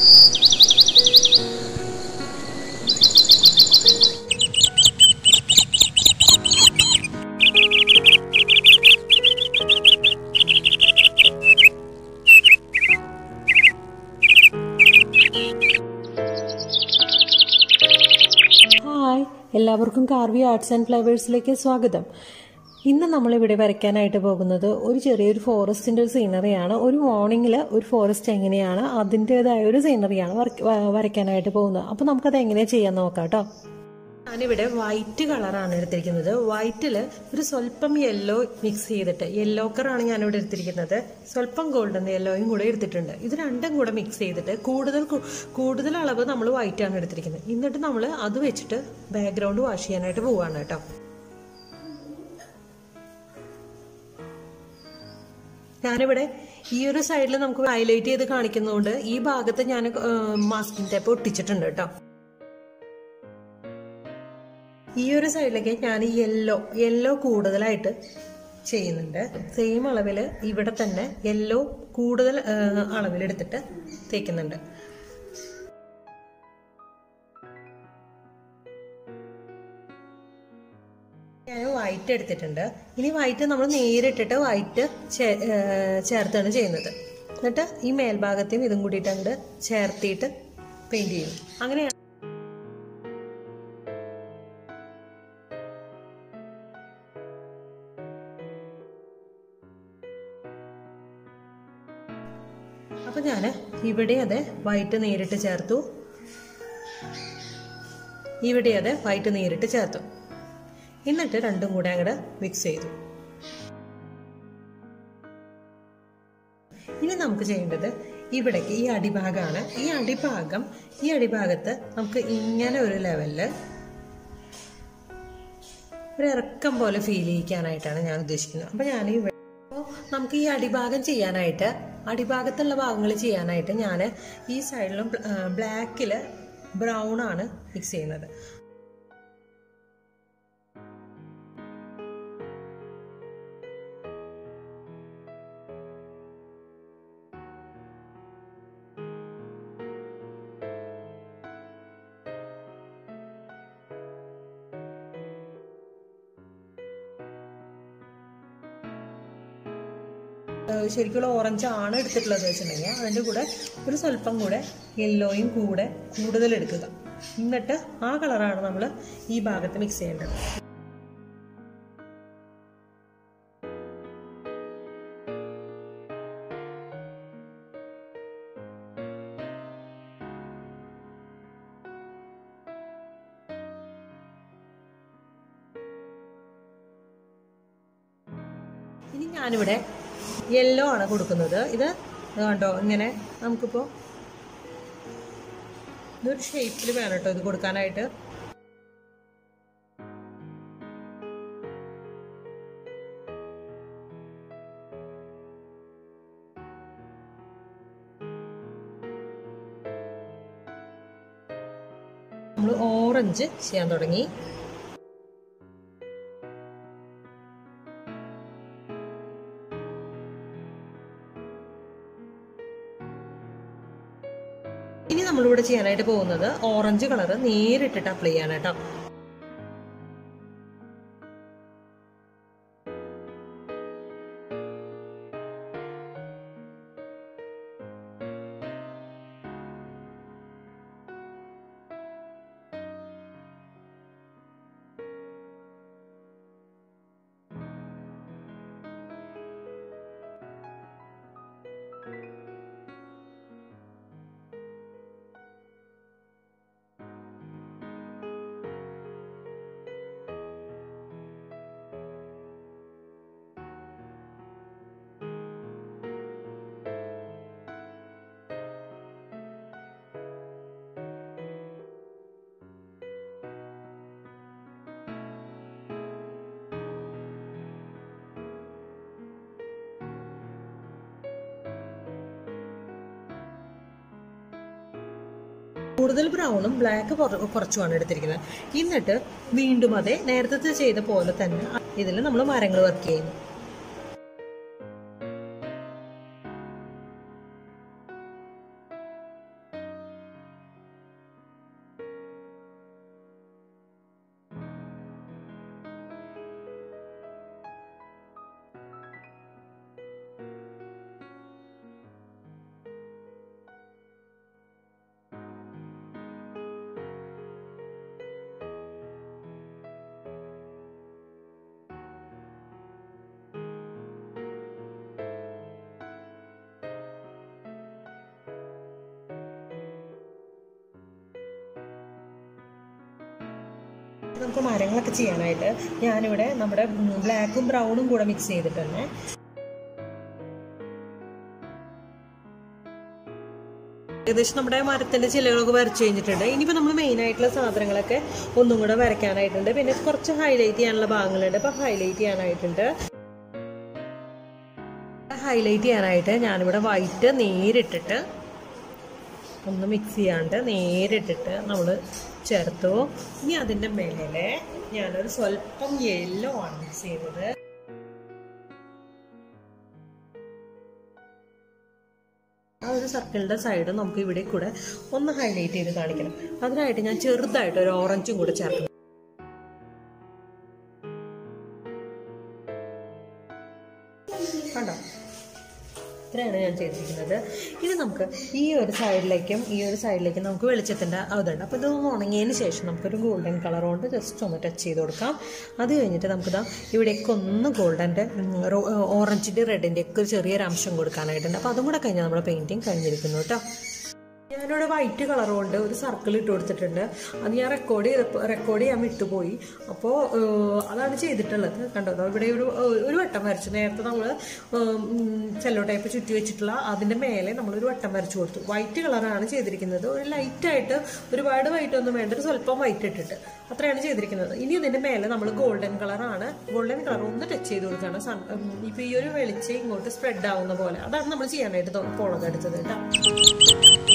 hi എല്ലാവർക്കും Karve arts and ഫ്ലവേഴ്സിലേക്ക് സ്വാഗതം ഇന്ന് നമ്മളിവിടെ വരയ്ക്കാനായിട്ട് പോകുന്നത് ഒരു ചെറിയൊരു ഫോറസ്റ്റിന്റെ ഒരു സീനറിയാണ് ഒരു മോർണിംഗിൽ ഒരു ഫോറസ്റ്റ് എങ്ങനെയാണ് അതിൻ്റെതായ ഒരു സീനറിയാണ് വരയ്ക്ക- വ- വരയ്ക്കാനായിട്ട് പോകുന്നത് അപ്പോൾ നമുക്കത് എങ്ങനെ ചെയ്യാൻ നോക്കാം കേട്ടോ ഞാനിവിടെ വൈറ്റ് കളറാണ് എടുത്തിരിക്കുന്നത് വൈറ്റിൽ ഒരു സ്വല്പം യെല്ലോ മിക്സ് ചെയ്തിട്ട് യെല്ലോ കളറാണ് ഞാനിവിടെ എടുത്തിരിക്കുന്നത് സ്വല്പം ഗോൾഡൻ യെല്ലോയും കൂടെ എടുത്തിട്ടുണ്ട് ഇത് രണ്ടും കൂടെ മിക്സ് ചെയ്തിട്ട് കൂടുതൽ കു- കൂടുതൽ അളവ് നമ്മൾ വൈറ്റ് ആണ് എടുത്തിരിക്കുന്നത് എന്നിട്ട് നമ്മൾ അത് വെച്ചിട്ട് ബാക്ക്ഗ്രൗണ്ട് വാഷ് ചെയ്യാനായിട്ട് പോവാണ് കേട്ടോ ഞാനിവിടെ ഈ ഒരു സൈഡിൽ നമുക്ക് ഹൈലൈറ്റ് ചെയ്ത് കാണിക്കുന്നതുകൊണ്ട് ഈ ഭാഗത്ത് ഞാൻ മാസ്കിംഗ് ടേപ്പ് ഒട്ടിച്ചിട്ടുണ്ട് കേട്ടോ ഈ ഒരു സൈഡിലേക്ക് ഞാൻ യെല്ലോ യെല്ലോ കൂടുതലായിട്ട് ചെയ്യുന്നുണ്ട് സെയിം അളവിൽ ഇവിടെ തന്നെ യെല്ലോ കൂടുതൽ അളവിലെടുത്തിട്ട് തേക്കുന്നുണ്ട് ഞാൻ വൈറ്റ് എടുത്തിട്ടുണ്ട് ഇനി വൈറ്റ് നമ്മൾ നേരിട്ടിട്ട് വൈറ്റ് ചേർത്താണ് ചെയ്യുന്നത് എന്നിട്ട് ഈ മേൽഭാഗത്തെയും ഇതും കൂടിയിട്ട് അങ്ങോട്ട് ചേർത്തിയിട്ട് പെയിന്റ് ചെയ്യും അങ്ങനെയാണ് അപ്പൊ ഞാൻ ഇവിടെ അതെ വൈറ്റ് നേരിട്ട് ചേർത്തു ഇവിടെ അതെ വൈറ്റ് നേരിട്ട് ചേർത്തു എന്നിട്ട് രണ്ടും കൂടെ അങ്ങോട്ട് മിക്സ് ചെയ്തു ഇനി നമുക്ക് ചെയ്യേണ്ടത് ഇവിടേക്ക് ഈ അടിഭാഗമാണ് ഈ അടിഭാഗം ഈ അടിഭാഗത്ത് നമുക്ക് ഇങ്ങനെ ഒരു ലെവലില് ഒരു ഇറക്കം പോലെ ഫീൽ ചെയ്യിക്കാനായിട്ടാണ് ഞാൻ ഉദ്ദേശിക്കുന്നത് അപ്പൊ ഞാൻ ഇവിടെ അപ്പോൾ നമുക്ക് ഈ അടിഭാഗം ചെയ്യാനായിട്ട് അടിഭാഗത്തുള്ള ഭാഗങ്ങൾ ചെയ്യാനായിട്ട് ഞാൻ ഈ സൈഡിലും ബ്ലാക്കിൽ ബ്രൗൺ ആണ് മിക്സ് ചെയ്യുന്നത് ശരിക്കുള്ള ഓറഞ്ച് ആണ് എടുത്തിട്ടുള്ളത് വെച്ചിട്ടുണ്ടെങ്കിൽ അതിൻ്റെ കൂടെ ഒരു സ്വല്പം കൂടെ യെല്ലോയും കൂടെ കൂടുതൽ എടുക്കുക എന്നിട്ട് ആ കളറാണ് നമ്മൾ ഈ ഭാഗത്ത് മിക്സ് ചെയ്യേണ്ടത് ഇനി ഞാനിവിടെ യെല്ലോ ആണ് കൊടുക്കുന്നത് ഇത് കണ്ടോ ഇങ്ങനെ നമുക്കിപ്പോൾ ഇതൊരു ഷേപ്പിൽ വേണം കേട്ടോ ഇത് കൊടുക്കാനായിട്ട് നമ്മൾ ഓറഞ്ച് ചെയ്യാൻ തുടങ്ങി ഇനി നമ്മളിവിടെ ചെയ്യാനായിട്ട് പോകുന്നത് ഓറഞ്ച് കളർ നേരിട്ടിട്ട് അപ്ലൈ ചെയ്യാനായിട്ടോ കൂടുതൽ ബ്രൗണും ബ്ലാക്ക് കുറച്ചുമാണ് എടുത്തിരിക്കുന്നത് എന്നിട്ട് വീണ്ടും അതെ നേരത്തെ ചെയ്ത പോലെ തന്നെ ഇതിൽ നമ്മൾ മരങ്ങൾ വർക്ക് ചെയ്യുന്നു നമുക്ക് മരങ്ങളൊക്കെ ചെയ്യാനായിട്ട് ഞാനിവിടെ നമ്മുടെ ബ്ലാക്കും ബ്രൗണും കൂടെ മിക്സ് ചെയ്തിട്ടുണ്ട് ഏകദേശം നമ്മുടെ മരത്തിന്റെ ചിലകളൊക്കെ വരച്ചു കഴിഞ്ഞിട്ടുണ്ട് ഇനിയിപ്പോൾ നമ്മൾ മെയിൻ ആയിട്ടുള്ള സാധനങ്ങളൊക്കെ ഒന്നും കൂടെ വരയ്ക്കാനായിട്ടുണ്ട് പിന്നെ കുറച്ച് ഹൈലൈറ്റ് ചെയ്യാനുള്ള ഭാഗങ്ങളുണ്ട് അപ്പോൾ ഹൈലൈറ്റ് ചെയ്യാനായിട്ടുണ്ട് ഹൈലൈറ്റ് ചെയ്യാനായിട്ട് ഞാനിവിടെ വൈറ്റ് നേരിട്ടിട്ട് ഒന്ന് മിക്സ് ചെയ്യാണ്ട് നേരിട്ടിട്ട് നമ്മൾ ചേർത്തു ഇനി അതിൻ്റെ മേലെ ഞാനൊരു സ്വല്പം യെല്ലോ ആണ് മിക്സ് ചെയ്തത് ആ ഒരു സർക്കിളിൻ്റെ സൈഡ് നമുക്ക് ഇവിടെ കൂടെ ഒന്ന് ഹൈലൈറ്റ് ചെയ്ത് കാണിക്കണം അതിനായിട്ട് ഞാൻ ചെറുതായിട്ട് ഒരു ഓറഞ്ചും കൂടെ ചേർക്കണം കണ്ടോ ഇത്രയാണ് ഞാൻ ചെയ്തിരിക്കുന്നത് ഇത് നമുക്ക് ഈ ഒരു സൈഡിലേക്കും ഈ ഒരു സൈഡിലേക്കും നമുക്ക് വെളിച്ചത്തിൻ്റെ അതുണ്ട് അപ്പോൾ ഇതൊന്ന് ഉണങ്ങിയതിന് ശേഷം നമുക്കൊരു ഗോൾഡൻ കളർ കൊണ്ട് ജസ്റ്റ് ഒന്ന് ടച്ച് ചെയ്ത് കൊടുക്കാം അത് കഴിഞ്ഞിട്ട് നമുക്കിതാ ഇവിടേക്ക് ഒന്ന് ഗോൾഡൻ്റെ ഓറഞ്ചിൻ്റെ റെഡിൻ്റെ ഒക്കെ ഒരു ചെറിയൊരു അംശം കൊടുക്കാനായിട്ടുണ്ട് അപ്പോൾ അതും കൂടെ കഴിഞ്ഞാൽ നമ്മുടെ പെയിൻറ്റിങ് കഴിഞ്ഞിരിക്കുന്നു കേട്ടോ ഞാനിവിടെ വൈറ്റ് കളർ കൊണ്ട് ഒരു സർക്കിൾ ഇട്ട് കൊടുത്തിട്ടുണ്ട് അത് ഞാൻ റെക്കോർഡ് ചെയ്ത് റെക്കോർഡ് ചെയ്യാൻ വിട്ടുപോയി അപ്പോൾ അതാണ് ചെയ്തിട്ടുള്ളത് കണ്ടോ ദാ ഇവിടെ ഒരു ഒരു വട്ടം വരച്ചു നേരത്തെ നമ്മൾ സെല്ലോ ടൈപ്പ് ചുറ്റി വെച്ചിട്ടുള്ള അതിൻ്റെ മേലെ നമ്മളൊരു വട്ടം വരച്ചു കൊടുത്തു വൈറ്റ് കളറാണ് ചെയ്തിരിക്കുന്നത് ഒരു ലൈറ്റായിട്ട് ഒരുപാട് വൈറ്റ് ഒന്നും വേണ്ട ഒരു സ്വല്പം വൈറ്റ് ഇട്ടിട്ട് അത്രയാണ് ചെയ്തിരിക്കുന്നത് ഇനി ഇതിൻ്റെ മേലെ നമ്മൾ ഗോൾഡൻ കളറാണ് ഗോൾഡൻ കളർ ഒന്ന് ടച്ച് ചെയ്ത് കൊടുക്കുകയാണ് സൺ ഇപ്പോൾ ഈ ഒരു വെളിച്ചം ഇങ്ങോട്ട് സ്പ്രെഡ് ആവുന്ന പോലെ അതാണ് നമ്മൾ ചെയ്യാനായിട്ട് പോണത് എടുത്തത് കേട്ടോ